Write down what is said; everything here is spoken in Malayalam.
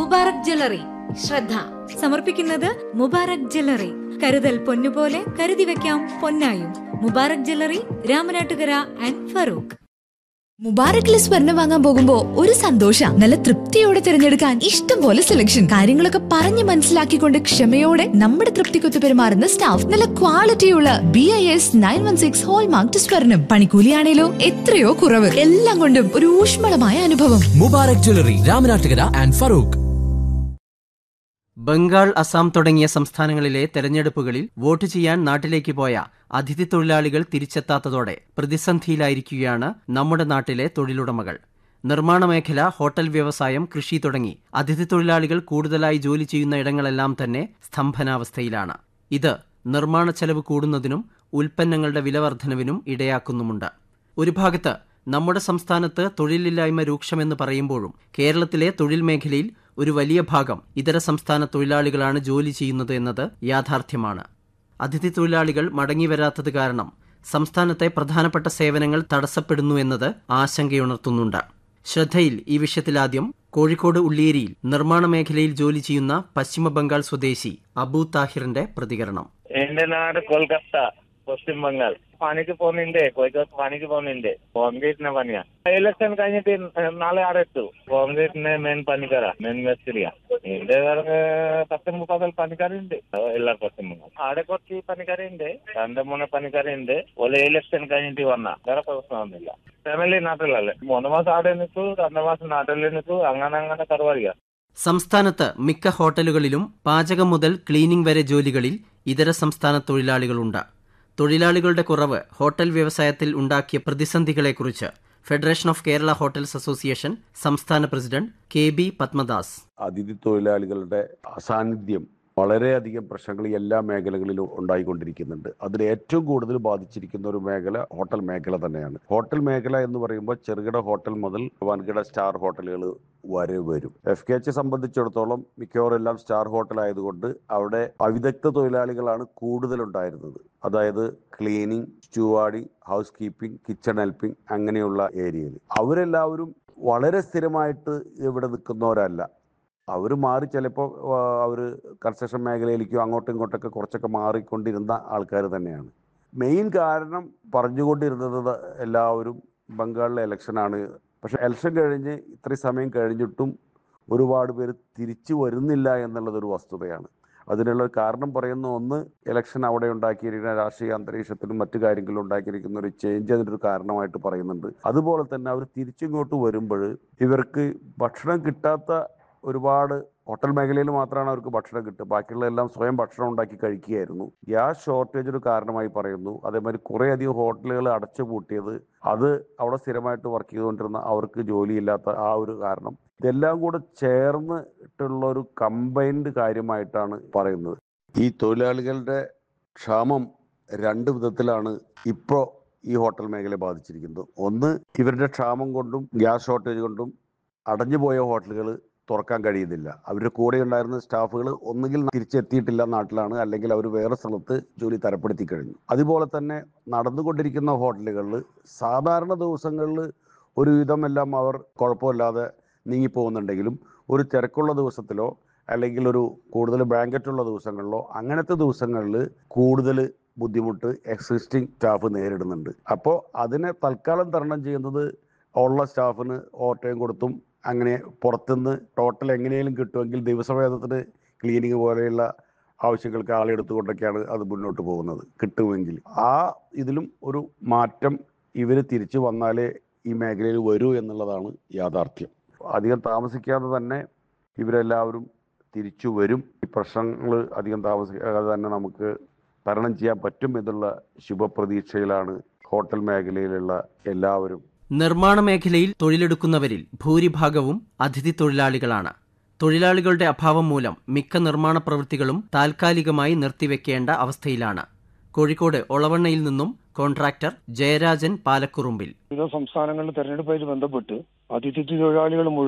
മുബാറക് ജ്വല്ലറി ശ്രദ്ധ സമർപ്പിക്കുന്നത് മുബാറക് ജ്വല്ലറി കരുതൽ പൊന്നുപോലെ കരുതി വെക്കാം പൊന്നായും മുബാറക് ജ്വല്ലറി രാമനാട്ടുകര ആൻഡ് ഫറൂഖ് മുബാറക്കിൽ സ്വർണം വാങ്ങാൻ പോകുമ്പോ ഒരു സന്തോഷ നല്ല തൃപ്തിയോടെ തിരഞ്ഞെടുക്കാൻ ഇഷ്ടം പോലെ സെലക്ഷൻ കാര്യങ്ങളൊക്കെ പറഞ്ഞു മനസ്സിലാക്കിക്കൊണ്ട് ക്ഷമയോടെ നമ്മുടെ തൃപ്തിക്കൊത്ത് പെരുമാറുന്ന സ്റ്റാഫ് നല്ല ക്വാളിറ്റിയുള്ള B I S nine one six hallmark സ്വർണം പണിക്കൂലിയാണേലോ എത്രയോ കുറവ് എല്ലാം കൊണ്ടും ഒരു ഊഷ്മളമായ അനുഭവം മുബാറക് ജ്വല്ലറി രാമനാട്ടുകര ആൻഡ് ഫറൂഖ് ബംഗാൾ അസം തുടങ്ങിയ സംസ്ഥാനങ്ങളിലെ തെരഞ്ഞെടുപ്പുകളിൽ വോട്ട് ചെയ്യാൻ നാട്ടിലേക്ക് പോയ അതിഥി തൊഴിലാളികൾ തിരിച്ചെത്താത്തതോടെ പ്രതിസന്ധിയിലായിരിക്കുകയാണ് നമ്മുടെ നാട്ടിലെ തൊഴിലുടമകൾ നിർമ്മാണ മേഖല ഹോട്ടൽ വ്യവസായം കൃഷി തുടങ്ങി അതിഥി തൊഴിലാളികൾ കൂടുതലായി ജോലി ചെയ്യുന്ന ഇടങ്ങളെല്ലാം തന്നെ സ്തംഭനാവസ്ഥയിലാണ് ഇത് നിർമ്മാണ ചെലവ് കൂടുന്നതിനും ഉൽപ്പന്നങ്ങളുടെ വിലവർദ്ധനവിനും ഇടയാക്കുന്നുമുണ്ട് ഒരു ഭാഗത്ത് നമ്മുടെ സംസ്ഥാനത്ത് തൊഴിലില്ലായ്മ രൂക്ഷമെന്ന് പറയുമ്പോഴും കേരളത്തിലെ തൊഴിൽ മേഖലയിൽ ഒരു വലിയ ഭാഗം ഇതര സംസ്ഥാന തൊഴിലാളികളാണ് ജോലി ചെയ്യുന്നത് എന്നത് യാഥാർത്ഥ്യമാണ് അതിഥി തൊഴിലാളികൾ മടങ്ങിവരാത്തത് കാരണം സംസ്ഥാനത്തെ പ്രധാനപ്പെട്ട സേവനങ്ങൾ തടസ്സപ്പെടുന്നു എന്നത് ആശങ്കയുണർത്തുന്നുണ്ട് ശ്രദ്ധയിൽ ഈ വിഷയത്തിലാദ്യം കോഴിക്കോട് ഉള്ളിയേരിയിൽ നിർമ്മാണ മേഖലയിൽ ജോലി ചെയ്യുന്ന പശ്ചിമ ബംഗാൾ സ്വദേശി അബു താഹിറിന്റെ പ്രതികരണം എന്റെ നാട് കൊൽക്കത്ത പശ്ചിമ ബംഗാൾ പണിക്ക് പോകുന്നുണ്ട് കോഴിക്കോട് പണിക്ക് പോകുന്നുണ്ട് കോൺക്രീറ്റിന്റെ പണിയാ ഇലക്ഷൻ കഴിഞ്ഞിട്ട് നാളെ ആടെ എത്തു കോൺക്രീറ്റിന്റെ മെയിൻ പണിക്കാരാ മെയിൻ മേസ്ത്രിയാ എന്റെ പേർക്ക് പത്ത് മുപ്പത് പണിക്കാരുണ്ട് എല്ലാ പശ്ചിമ ബംഗാൾ ആടെ കുറച്ച് പണിക്കാരുണ്ട് രണ്ട് മൂന്ന് പണിക്കാരുണ്ട് ഓലെ ഇലക്ഷൻ കഴിഞ്ഞിട്ട് വന്ന വേറെ പ്രശ്നമൊന്നുമില്ല ഫാമിലി നാട്ടിലല്ലേ മൂന്ന് മാസം ആടെ നിൽക്കൂ രണ്ട് മാസം നാട്ടിൽ നിൽക്കൂ അങ്ങനെ അങ്ങനെ പരിപാടിയാ സംസ്ഥാനത്ത് മിക്ക ഹോട്ടലുകളിലും പാചകം മുതൽ ക്ലീനിംഗ് വരെ ജോലികളിൽ ഇതര സംസ്ഥാന തൊഴിലാളികളുണ്ട് തൊഴിലാളികളുടെ കുറവ് ഹോട്ടൽ വ്യവസായത്തിൽ ഉണ്ടാക്കിയ പ്രതിസന്ധികളെക്കുറിച്ച് Federation of Kerala Hotels Association സംസ്ഥാന പ്രസിഡന്റ് കെ ബി പത്മദാസ് അതിഥി തൊഴിലാളികളുടെ അസാന്നിധ്യം വളരെയധികം പ്രശ്നങ്ങൾ ഈ എല്ലാ മേഖലകളിലും ഉണ്ടായിക്കൊണ്ടിരിക്കുന്നുണ്ട് അതിൽ ഏറ്റവും കൂടുതൽ ബാധിച്ചിരിക്കുന്ന ഒരു മേഖല ഹോട്ടൽ മേഖല തന്നെയാണ് ഹോട്ടൽ മേഖല എന്ന് പറയുമ്പോൾ ചെറുകിട ഹോട്ടൽ മുതൽ വൻകിട സ്റ്റാർ ഹോട്ടലുകൾ വരെ വരും എഫ് കെ എച്ച് സംബന്ധിച്ചിടത്തോളം മിക്കവാറും എല്ലാം സ്റ്റാർ ഹോട്ടൽ ആയതുകൊണ്ട് അവിടെ അവിദഗ്ധ തൊഴിലാളികളാണ് കൂടുതലുണ്ടായിരുന്നത് അതായത് cleaning stewarding housekeeping kitchen helping അങ്ങനെയുള്ള ഏരിയയിൽ അവരെല്ലാവരും വളരെ സ്ഥിരമായിട്ട് ഇവിടെ നിൽക്കുന്നവരല്ല അവർ മാറി ചിലപ്പോൾ അവർ കൺസ്ട്രക്ഷൻ മേഖലയിലേക്കോ അങ്ങോട്ടും ഇങ്ങോട്ടൊക്കെ കുറച്ചൊക്കെ മാറിക്കൊണ്ടിരുന്ന ആൾക്കാർ തന്നെയാണ് മെയിൻ കാരണം പറഞ്ഞുകൊണ്ടിരുന്നത് എല്ലാവരും ബംഗാളിലെ ഇലക്ഷനാണ് പക്ഷെ ഇലക്ഷൻ കഴിഞ്ഞ് ഇത്രയും സമയം കഴിഞ്ഞിട്ടും ഒരുപാട് പേര് തിരിച്ചു വരുന്നില്ല എന്നുള്ളതൊരു വസ്തുതയാണ് അതിനുള്ള ഒരു കാരണം പറയുന്ന ഒന്ന് ഇലക്ഷൻ അവിടെ ഉണ്ടാക്കിയിരിക്കുന്ന രാഷ്ട്രീയ അന്തരീക്ഷത്തിലും മറ്റു കാര്യങ്ങളിലും ഉണ്ടാക്കിയിരിക്കുന്ന ഒരു ചേഞ്ച് അതിനൊരു കാരണമായിട്ട് പറയുന്നുണ്ട് അതുപോലെ തന്നെ അവർ തിരിച്ചിങ്ങോട്ട് വരുമ്പോൾ ഇവർക്ക് ഭക്ഷണം കിട്ടാത്ത ഒരുപാട് ഹോട്ടൽ മേഖലയിൽ മാത്രമാണ് അവർക്ക് ഭക്ഷണം കിട്ടുക ബാക്കിയുള്ള എല്ലാം സ്വയം ഭക്ഷണം ഉണ്ടാക്കി കഴിക്കുകയായിരുന്നു ഗ്യാസ് ഷോർട്ടേജ് ഒരു കാരണമായി പറയുന്നു അതേമാതിരി കുറേ അധികം ഹോട്ടലുകൾ അടച്ചു പൂട്ടിയത് അത് അവിടെ സ്ഥിരമായിട്ട് വർക്ക് ചെയ്തുകൊണ്ടിരുന്ന അവർക്ക് ജോലിയില്ലാത്ത ആ ഒരു കാരണം ഇതെല്ലാം കൂടെ ചേർന്നിട്ടുള്ള ഒരു കമ്പൈൻഡ് കാര്യമായിട്ടാണ് പറയുന്നത് ഈ തൊഴിലാളികളുടെ ക്ഷാമം രണ്ട് വിധത്തിലാണ് ഇപ്പോൾ ഈ ഹോട്ടൽ മേഖലയെ ബാധിച്ചിരിക്കുന്നത് ഒന്ന് ഇവരുടെ ക്ഷാമം കൊണ്ടും ഗ്യാസ് ഷോർട്ടേജ് കൊണ്ടും അടഞ്ഞുപോയ ഹോട്ടലുകൾ തുറക്കാൻ കഴിയുന്നില്ല അവരുടെ കൂടെ ഉണ്ടായിരുന്ന സ്റ്റാഫുകൾ ഒന്നുകിൽ തിരിച്ചെത്തിയിട്ടില്ല നാട്ടിലാണ് അല്ലെങ്കിൽ അവർ വേറെ സ്ഥലത്ത് ജോലി തരപ്പെടുത്തി കഴിഞ്ഞു അതുപോലെ തന്നെ നടന്നുകൊണ്ടിരിക്കുന്ന ഹോട്ടലുകളിൽ സാധാരണ ദിവസങ്ങളിൽ ഒരുവിധം എല്ലാം അവർ കുഴപ്പമില്ലാതെ നീങ്ങിപ്പോകുന്നുണ്ടെങ്കിലും ഒരു തിരക്കുള്ള ദിവസത്തിലോ അല്ലെങ്കിൽ ഒരു കൂടുതൽ ബാങ്കറ്റുള്ള ദിവസങ്ങളിലോ അങ്ങനത്തെ ദിവസങ്ങളിൽ കൂടുതൽ ബുദ്ധിമുട്ട് എക്സിസ്റ്റിംഗ് സ്റ്റാഫ് നേരിടുന്നുണ്ട് അപ്പോൾ അതിനെ തൽക്കാലം തരണം ചെയ്യുന്നത് ഉള്ള സ്റ്റാഫിന് ഓവർടൈം കൊടുത്തും അങ്ങനെ പുറത്തുനിന്ന് ടോട്ടൽ എങ്ങനെയും കിട്ടുമെങ്കിൽ ദിവസവേതത്തിന് ക്ലീനിങ് പോലെയുള്ള ആവശ്യങ്ങൾക്ക് ആളെടുത്തുകൊണ്ടൊക്കെയാണ് അത് മുന്നോട്ട് പോകുന്നത് കിട്ടുമെങ്കിൽ ആ ഇതിലും ഒരു മാറ്റം ഇവർ തിരിച്ചു വന്നാലേ ഈ മേഖലയിൽ വരൂ എന്നുള്ളതാണ് യാഥാർത്ഥ്യം അധികം താമസിക്കാതെ തന്നെ ഇവരെല്ലാവരും തിരിച്ചു വരും ഈ പ്രശ്നങ്ങൾ അധികം താമസിക്കാതെ തന്നെ നമുക്ക് തരണം ചെയ്യാൻ പറ്റും എന്നുള്ള ശുഭപ്രതീക്ഷയിലാണ് ഹോട്ടൽ മേഖലയിലുള്ള എല്ലാവരും നിർമ്മാണ മേഖലയിൽ തൊഴിലെടുക്കുന്നവരിൽ ഭൂരിഭാഗവും അതിഥി തൊഴിലാളികളാണ് തൊഴിലാളികളുടെ അഭാവം മൂലം മിക്ക നിർമ്മാണ പ്രവൃത്തികളും താൽക്കാലികമായി നിർത്തിവെക്കേണ്ട അവസ്ഥയിലാണ് കോഴിക്കോട് ഒളവണ്ണയിൽ നിന്നും കോൺട്രാക്ടർ ജയരാജൻ പാലക്കുറുമ്പിൽ വിവിധ സംസ്ഥാനങ്ങളിലെ തെരഞ്ഞെടുപ്പുമായി ബന്ധപ്പെട്ട് അതിഥി തൊഴിലാളികൾ മുഴുവൻ